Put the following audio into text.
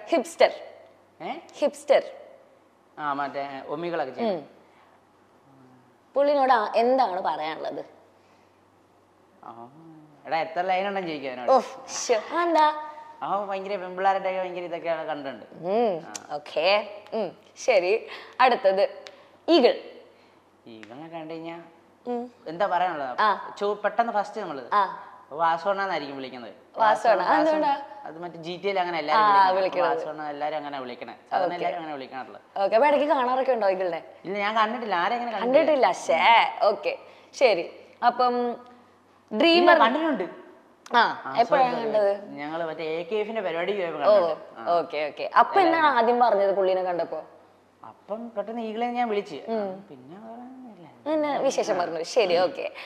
Hipster ഏ hipster ആ മറ്റേ ഒമ്മികളൊക്കെ ചെയ്യും പുള്ളിനോട് ആ- എന്താണ് പറയാനുള്ളത് ആ, എടാ എത്ര ലൈൻ ഉണ്ടെന്ന് ചോദിക്കാനോട് ഓഹ് ശ്ശോ, എന്താ ആ ഭയങ്കര പെമ്പിള്ളാരുടെ ഭയങ്കര ഇതൊക്കെ കണ്ടിട്ടുണ്ട് ഓക്കെ ശരി അടുത്തത് ഈഗിൾ ഈകളെ കണ്ടു കഴിഞ്ഞാ എന്താ പറയാനുള്ളത് ആ. ചോ പെട്ടെന്ന് ഫസ്റ്റ് നമ്മള് ആ വാസവണ്ണ എന്നായിരിക്കും വിളിക്കുന്നത് വാസവണ്ണ. വാസവണ്ണ- അതെന്തുകൊണ്ടാ? അത് മറ്റേ ജി ടി അങ്ങനെ ആ, എല്ലാരും വിളിക്കണത്. വാസവണ്ണ എല്ലാരും അങ്ങനെ വിളിക്കണേ സാധാരണ എല്ലാരും അങ്ങനെ വിളിക്കാറുള്ളത് ഓക്കെ അപ്പൊ ഇടയ്ക്ക് കാണാറൊക്കെ ഉണ്ടോ ഈഗിളിനെ ഇല്ല ഞാൻ കണ്ടിട്ടില്ല ആരെ അങ്ങനെ കണ്ടിട്ടില്ല കണ്ടിട്ടില്ല ശേ ഓക്കെ ശരി അപ്പം ഡ്രീമർ കണ്ടിട്ടുണ്ട് ആ എപ്പോഴാണ് കണ്ടത് ഞങ്ങള് മറ്റേ എ കെ എഫിന്റെ പരിപാടി പോയപ്പോ ഓ കണ്ടിട്ടുണ്ട്. ഓക്കെ ഓക്കെ അപ്പൊ എന്നാണ് ആദ്യം പറഞ്ഞത് പുള്ളിനെ കണ്ടപ്പോ അപ്പം പെട്ടെന്ന് ഈകളെ ഞാൻ വിളിച്ച് പിന്നെ വേറെ ഒന്നുമില്ല. പിന്നെ വിശേഷം പറഞ്ഞു ശരി ഓക്കെ